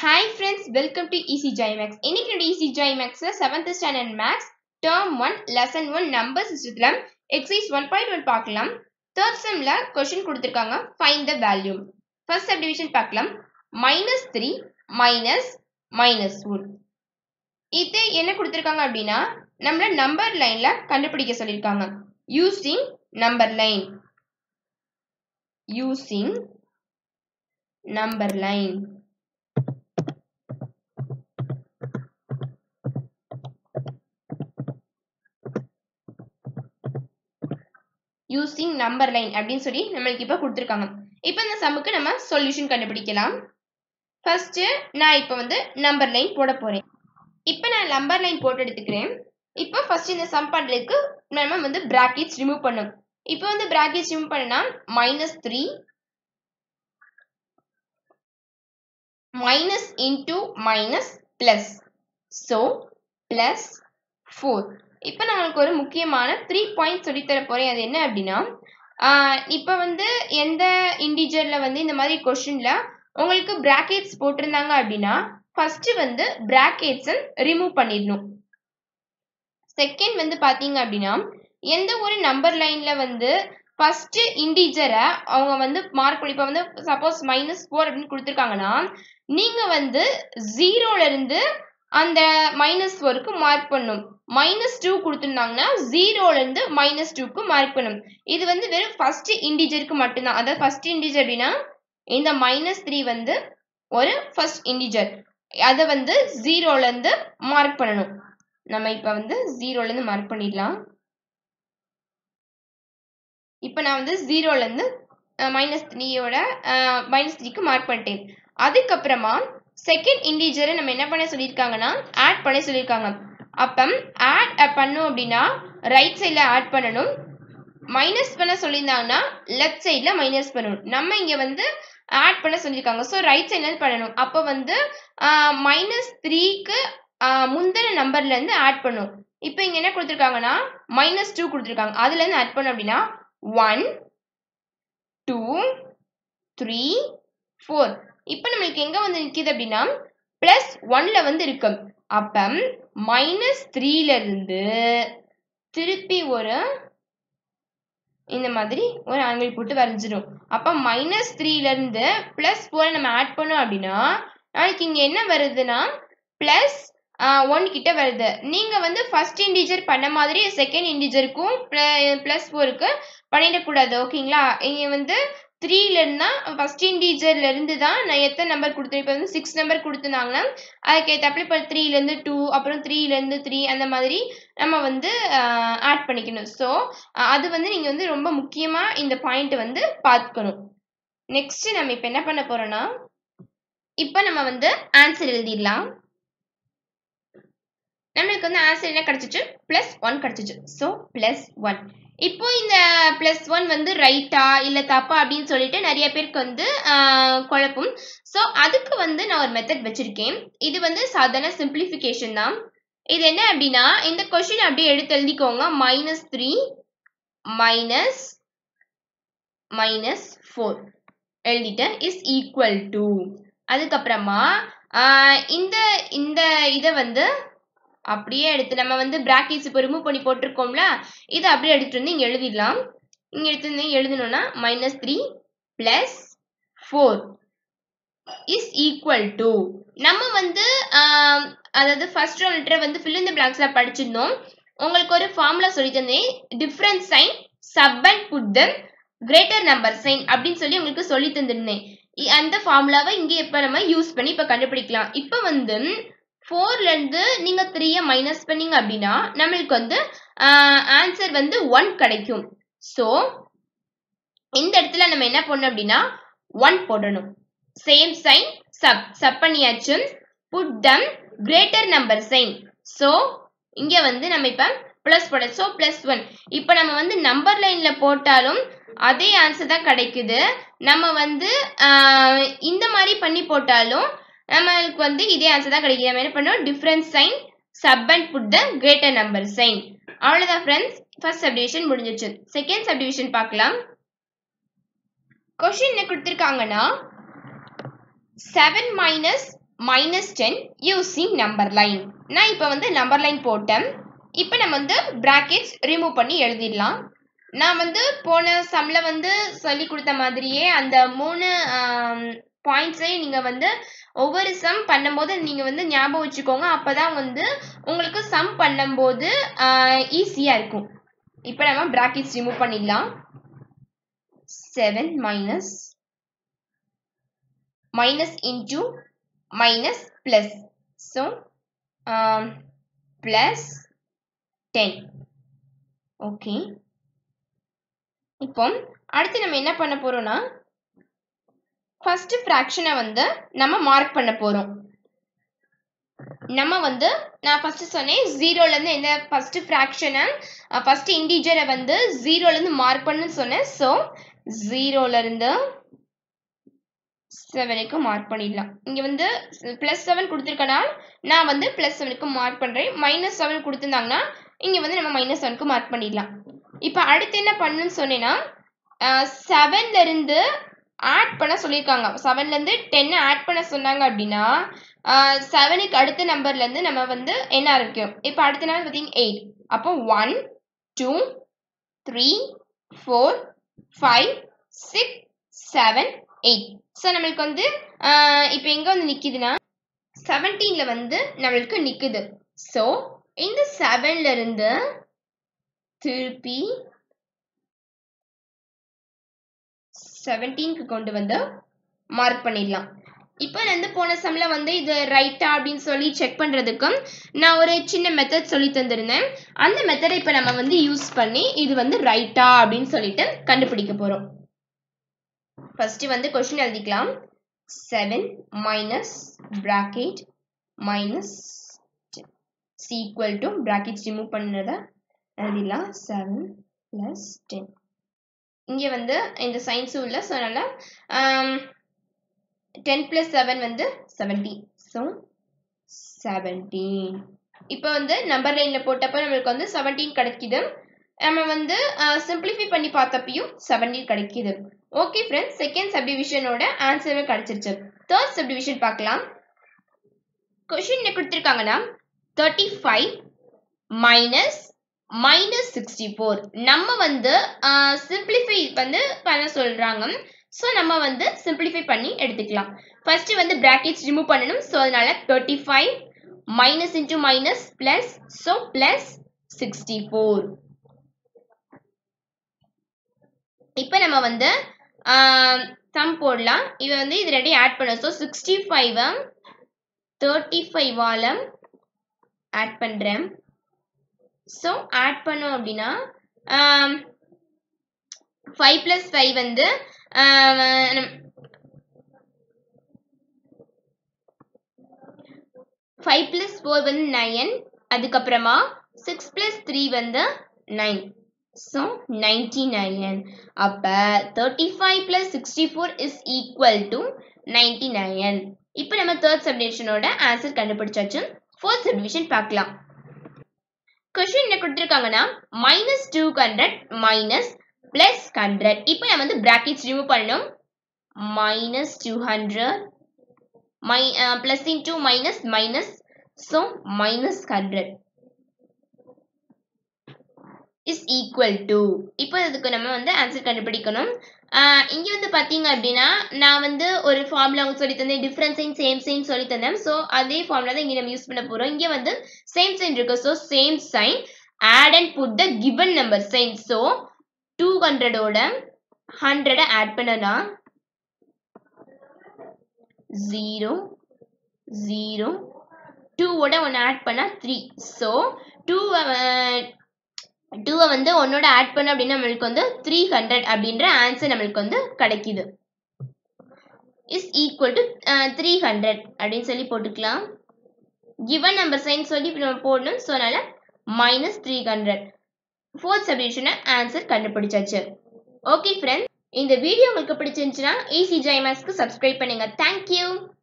hi friends welcome to easy joy maths இன்னைக்கு நம்ம easy joy மேக்ஸ்ல seventh standard maths term one lesson one number சிஸ்டத்துல exercise one point one பார்க்கலாம் third செம்ல question கொடுத்துருக்காங்க find the value first subdivision பார்க்கலாம் minus three minus minus one இது என்ன கொடுத்துருக்காங்க அப்படின்னா நம்மள நம்பர் லைன்ல கண்டுபிடிக்க சொல்லியிருக்காங்க using number line using number line using number line அப்படின்னு சொல்லி நம்மளுக்கு இப்போ கொடுத்துருக்காங்க இப்போ இந்த சம்முக்கு நம்ம சொல்யூஷன் கண்டுபிடிக்கலாம் ஃபர்ஸ்ட் நான் இப்போ வந்து நம்பர் லைன் போட போறேன் இப்போ நான் நம்பர் லைன் போட்டு எடுத்துக்கிறேன் இப்போ ஃபர்ஸ்ட் இந்த சம் பண்ணுறதுக்கு நம்ம வந்து பிராக்கெட்ஸ் ரிமூவ் பண்ணும் இப்போ வந்து பிராக்கெட்ஸ் ரிமூவ் பண்ணனா minus three minus into minus plus so plus four இப்போ நம்மளுக்கு ஒரு முக்கியமான த்ரீ பாயிண்ட் சொல்லித்தர போறேன் அது என்ன அப்படின்னா இப்போ வந்து எந்த இண்டிஜரில் வந்து இந்த மாதிரி கொஷினில் உங்களுக்கு பிராக்கெட்ஸ் போட்டிருந்தாங்க அப்படின்னா ஃபர்ஸ்ட் வந்து பிராக்கெட்ஸை ரிமூவ் பண்ணிடணும் செகண்ட் வந்து பார்த்தீங்க அப்படின்னா எந்த ஒரு நம்பர் லைனில் வந்து ஃபர்ஸ்ட் இண்டிஜரை அவங்க வந்து மார்க் பண்ணி இப்போ வந்து சப்போஸ் மைனஸ் ஃபோர் அப்படின்னு கொடுத்துருக்காங்கன்னா நீங்கள் வந்து ஜீரோலேருந்து அந்த மைனஸ் ஃபோருக்கு மார்க் பண்ணும் மைனஸ் டூ கொடுத்துருந்தாங்கன்னா ஜீரோலேருந்து மைனஸ் டூக்கு மார்க் பண்ணும் இது வந்து வெறும் ஃபர்ஸ்ட் இண்டிஜருக்கு மட்டும்தான் அதாவது ஃபர்ஸ்ட் இண்டிஜர் அப்படின்னா இந்த மைனஸ் த்ரீ வந்து ஒரு ஃபர்ஸ்ட் இண்டிஜர் அதை வந்து ஜீரோலேருந்து மார்க் பண்ணணும் நம்ம இப்போ வந்து ஜீரோலேருந்து மார்க் பண்ணிடலாம் இப்போ நான் வந்து ஜீரோலேருந்து மைனஸ் த்ரீயோட மைனஸ் த்ரீக்கு மார்க் பண்ணிட்டேன் அதுக்கப்புறமா செகண்ட் இண்டிஜரை நம்ம என்ன பண்ண சொல்லியிருக்காங்கன்னா ஆட் பண்ண சொல்லியிருக்காங்க அப்போ ஆட் பண்ணோம் அப்படின்னா ரைட் சைடில் ஆட் பண்ணணும் மைனஸ் பண்ண சொல்லியிருந்தாங்கன்னா லெஃப்ட் சைடில் மைனஸ் பண்ணணும் நம்ம இங்கே வந்து ஆட் பண்ண சொல்லியிருக்காங்க ஸோ ரைட் சைடில் பண்ணணும் அப்போ வந்து மைனஸ் த்ரீக்கு முந்தின நம்பர்லேருந்து ஆட் பண்ணும் இப்போ இங்கே என்ன கொடுத்துருக்காங்கன்னா மைனஸ் டூ கொடுத்துருக்காங்க அதுலேருந்து ஆட் பண்ணோம் அப்படின்னா ஒன் டூ த்ரீ ஃபோர் இப்போ நம்மளுக்கு எங்கே வந்து நிற்கிது அப்படின்னா ப்ளஸ் ஒன்ல வந்து இருக்கு அப்போ மைனஸ் த்ரீலேருந்து திருப்பி ஒரு இந்த மாதிரி ஒரு ஆங்கிள் போட்டு வரைஞ்சிடும் அப்போ மைனஸ் த்ரீலேருந்து ப்ளஸ் ஃபோரை நம்ம ஆட் பண்ணோம் அப்படின்னா நாளைக்கு இங்கே என்ன வருதுன்னா ப்ளஸ் ஒன் கிட்ட வருது நீங்கள் வந்து ஃபர்ஸ்ட் இண்டிஜர் பண்ண மாதிரி செகண்ட் இண்டிஜருக்கும் ப்ளஸ் ஃபோருக்கு பண்ணிடக்கூடாது ஓகேங்களா இங்கே வந்து த்ரீலேருந்து தான் ஃபஸ்ட் இண்டீஜர்லேருந்து தான் நான் எத்தனை நம்பர் கொடுத்தேன் இப்போ வந்து சிக்ஸ் நம்பர் கொடுத்துருந்தாங்கன்னா அதுக்கு ஏற்றப்பல இப்போ த்ரீலேருந்து டூ அப்புறம் த்ரீலேருந்து த்ரீ அந்த மாதிரி நம்ம வந்து ஆட் பண்ணிக்கணும் ஸோ அது வந்து நீங்கள் வந்து ரொம்ப முக்கியமாக இந்த பாயிண்ட் வந்து பார்த்துக்கணும் நெக்ஸ்ட் நம்ம இப்போ என்ன பண்ண போகிறோன்னா இப்போ நம்ம வந்து ஆன்சர் எழுதிடலாம் நம்மளுக்கு வந்து ஆன்சர் என்ன கிடச்சிச்சு ப்ளஸ் ஒன் கிடச்சிச்சு ஸோ ப்ளஸ் ஒன் இப்போ இந்த ப்ளஸ் ஒன் வந்து ரைட்டா இல்லை தப்பா அப்படின்னு சொல்லிட்டு நிறைய பேருக்கு வந்து குழப்பம் ஸோ அதுக்கு வந்து நான் ஒரு மெத்தட் வச்சிருக்கேன் இது வந்து சாதாரண சிம்பிளிஃபிகேஷன் தான் இது என்ன அப்படின்னா இந்த கொஷின் அப்படியே எடுத்து எழுதிக்கோங்க minus three minus minus four எழுதிட்டேன் இஸ் ஈக்குவல் டு அதுக்கப்புறமா இந்த இந்த இதை வந்து அப்படியே எடுத்து நம்ம வந்து பிராக்கெட்ஸ் இப்போ ரிமூவ் பண்ணி போட்டிருக்கோம்ல இதை அப்படியே எடுத்துட்டு வந்து இங்கே எழுதிடலாம் இங்கே எடுத்து வந்து எழுதணும்னா minus three plus four is equal to நம்ம வந்து அதாவது ஃபர்ஸ்ட் ஒன் லெட்டரை வந்து ஃபில் இந்த பிளாக்ஸில் படிச்சிருந்தோம் உங்களுக்கு ஒரு ஃபார்முலா சொல்லி தந்தேன் different sign sub and put the greater number sign அப்படின்னு சொல்லி உங்களுக்கு சொல்லி தந்திருந்தேன் அந்த ஃபார்முலாவை இங்கே இப்போ நம்ம யூஸ் பண்ணி இப்போ கண்டுபிடிக்கலாம் இப்போ வந்து ஃபோர்லேருந்து நீங்கள் த்ரீயை மைனஸ் பண்ணீங்க அப்படின்னா நம்மளுக்கு வந்து ஆன்சர் வந்து ஒன் கிடைக்கும் ஸோ இந்த இடத்துல நம்ம என்ன பண்ணணும் அப்படின்னா ஒன் போடணும் சேம் சைன் சப் சப் பண்ணியாச்சு put the greater number sign so இங்கே வந்து நம்ம இப்போ ப்ளஸ் போட ஸோ ப்ளஸ் ஒன் இப்போ நம்ம வந்து நம்பர் லைனில் போட்டாலும் அதே ஆன்சர் தான் கிடைக்குது நம்ம வந்து இந்த மாதிரி பண்ணி போட்டாலும் நம்மளுக்கு வந்து இதே ஆன்சர் தான் கிடைக்கும் நம்ம என்ன பண்ணோம் different sign sub and put the greater number sign அவ்வளோதான் ஃப்ரெண்ட்ஸ் ஃபர்ஸ்ட் சப்டிவிஷன் முடிஞ்சிச்சு செகண்ட் சப்டிவிஷன் பார்க்கலாம் கொஷின் என்ன கொடுத்துருக்காங்கன்னா seven minus minus ten using number line நான் இப்போ வந்து நம்பர் லைன் போட்டேன் இப்போ நம்ம வந்து ப்ராக்கெட்ஸ் ரிமூவ் பண்ணி எழுதிடலாம் நான் வந்து போன சம்ல வந்து சொல்லி கொடுத்த மாதிரியே அந்த மூணு பாயிண்ட்ஸையும் நீங்கள் வந்து ஒவ்வொரு சம் பண்ணும்போது நீங்கள் வந்து ஞாபகம் வச்சுக்கோங்க அப்போ தான் வந்து உங்களுக்கு சம் பண்ணும்போது ஈஸியாக இருக்கும் இப்போ நம்ம ப்ராக்கெட்ஸ் ரிமூவ் பண்ணிடலாம் seven minus minus into minus plus so um, plus 10 okay இப்போ அடுத்து நம்ம என்ன பண்ண போறோம்னா ஃபர்ஸ்ட் ஃப்ராக்ஷனை வந்து நம்ம மார்க் பண்ண போறோம் நம்ம வந்து நான் ஃபர்ஸ்ட் சொன்னேன் ஜீரோல இருந்து எந்த ஃபர்ஸ்ட் ஃப்ராக்ஷனை ஃபர்ஸ்ட் இன்டிஜரை வந்து ஜீரோல இருந்து மார்க் பண்ணுன்னு சொன்னேன் ஸோ ஜீரோல இருந்து செவனுக்கு மார்க் பண்ணிடலாம் இங்கே வந்து ப்ளஸ் செவன் கொடுத்துருக்கனால நான் வந்து ப்ளஸ் செவனுக்கு மார்க் பண்ணுறேன் மைனஸ் செவன் கொடுத்துருந்தாங்கன்னா இங்கே வந்து நம்ம மைனஸ் செவனுக்கு மார்க் பண்ணிடலாம் இப்போ அடுத்து என்ன பண்ணுன்னு சொன்னேன்னா செவன்லேருந்து ஆட் பண்ண சொல்லியிருக்காங்க செவன்லேருந்து டென்னை ஆட் பண்ண சொன்னாங்க அப்படின்னா செவனுக்கு அடுத்த நம்பர்லேருந்து நம்ம வந்து என்ன ஆரம்பிக்கும் இப்போ அடுத்த நம்பர் பார்த்தீங்கன்னா எயிட் அப்போ one two three four five six seven eight so நம்மளுக்கு வந்து இப்போ எங்கே வந்து நிற்கிதுன்னா செவன்டீனில் வந்து நம்மளுக்கு நிற்குது ஸோ இந்த செவன்ல இருந்து திருப்பி செவன்டீனுக்கு கொண்டு வந்து மார்க் பண்ணிடலாம் இப்போ வந்து போன சம்ல வந்து இது ரைட்டா அப்படின்னு சொல்லி செக் பண்ணுறதுக்கும் நான் ஒரு சின்ன மெத்தட் சொல்லி தந்திருந்தேன் அந்த மெத்தடை இப்போ நம்ம வந்து யூஸ் பண்ணி இது வந்து ரைட்டா அப்படின்னு சொல்லிட்டு கண்டுபிடிக்க போகிறோம் ஃபர்ஸ்ட் வந்து கொஸ்டின் எழுதிக்கலாம் seven minus bracket minus equal to brackets remove பண்ணத எழுதிடலாம் செவன் ப்ளஸ் டென் இங்கே வந்து இந்த சயின்ஸும் இல்லை ஸோ அதனால் டென் ப்ளஸ் செவன் வந்து செவன்டீன் ஸோ செவன்டீன் இப்போ வந்து நம்பர் லைனில் போட்டப்போ நம்மளுக்கு வந்து செவன்டீன் கிடைக்குது நம்ம வந்து சிம்பிளிஃபை பண்ணி பார்த்தப்பையும் செவன்டீன் கிடைக்குது ஓகே ஃப்ரெண்ட்ஸ் செகண்ட் சப்டிவிஷனோட ஆன்சருமே கிடைச்சிருச்சு தேர்ட் சப்டிவிஷன் பார்க்கலாம் கொஷின் என்ன கொடுத்துருக்காங்கன்னா thirty five minus minus sixty four நம்ம வந்து சிம்பிளிஃபை வந்து பண்ண சொல்கிறாங்க ஸோ நம்ம வந்து சிம்பிளிஃபை பண்ணி எடுத்துக்கலாம் ஃபர்ஸ்ட் வந்து பிராக்கெட்ஸ் ரிமூவ் பண்ணணும் ஸோ அதனால thirty five minus into minus plus so plus sixty four இப்போ நம்ம வந்து சம் போடலாம் இது வந்து இது ரெண்டையும் ஆட் பண்ண ஸோ சிக்ஸ்டி ஃபைவை தேர்ட்டி ஃபைவால் ஆட் பண்ணுறேன் ஸோ ஆட் பண்ணோம் அப்படின்னா ஃபைவ் ப்ளஸ் ஃபைவ் வந்து ஃபைவ் ப்ளஸ் ஃபோர் வந்து நயன் அதுக்கப்புறமா சிக்ஸ் ப்ளஸ் த்ரீ வந்து நைன் ஸோ நைன்டி நைன் அப்போ thirty five plus sixty four is equal to ninety nine இப்போ நம்ம தேர்ட் சப்டிவிஷனோட ஆன்சர் கண்டுபிடிச்சாச்சு ஃபோர்த் சப்டிவிஷன் பார்க்கலாம் கொஸ்டின் என்ன கொடுத்துருக்காங்கன்னா minus two hundred minus plus hundred இப்போ நம்ம வந்து பிராக்கெட்ஸ் ரிமூவ் பண்ணணும் மைனஸ் டூ ஹண்ட்ரட் மை plus into minus minus so minus hundred is equal to இப்போ இதுக்கு நம்ம வந்து ஆன்சர் கண்டுபிடிக்கணும் இங்கே வந்து பார்த்தீங்க அப்படின்னா நான் வந்து ஒரு ஃபார்முலா அவங்க சொல்லி தந்தேன் டிஃப்ரெண்ட் சைன் சேம் சைன் சொல்லி தந்தேன் ஸோ அதே ஃபார்முலா தான் இங்கே நம்ம யூஸ் பண்ண போகிறோம் இங்கே வந்து சேம் சைன் இருக்கு so same sign add and put the given number sign so two ஹண்ட்ரடோட ஹண்ட்ரடை ஆட் பண்ணனா ஜீரோ ஜீரோ டூவோட ஒன்று ஆட் பண்ணால் த்ரீ ஸோ டூ டூவை வந்து ஒன்னோட ஆட் பண்ண அப்படின்னா நம்மளுக்கு வந்து த்ரீ ஹண்ட்ரட் அப்படின்ற ஆன்சர் நம்மளுக்கு வந்து கிடைக்குது is equal to three hundred அப்படின்னு சொல்லி போட்டுக்கலாம் கிவன் நம்பர் சைன் சொல்லி நம்ம போடணும் ஸோ அதனால மைனஸ் த்ரீ ஹண்ட்ரட் ஃபோர்த் சப்டிவிஷனை ஆன்சர் கண்டுபிடிச்சாச்சு ஓகே ஃப்ரெண்ட்ஸ் இந்த வீடியோ உங்களுக்கு பிடிச்சிருந்துச்சுன்னா ஈஸி ஜெய்மாஸ்க்கு சப்ஸ்கிரைப் பண்ணுங்க தேங்க்யூ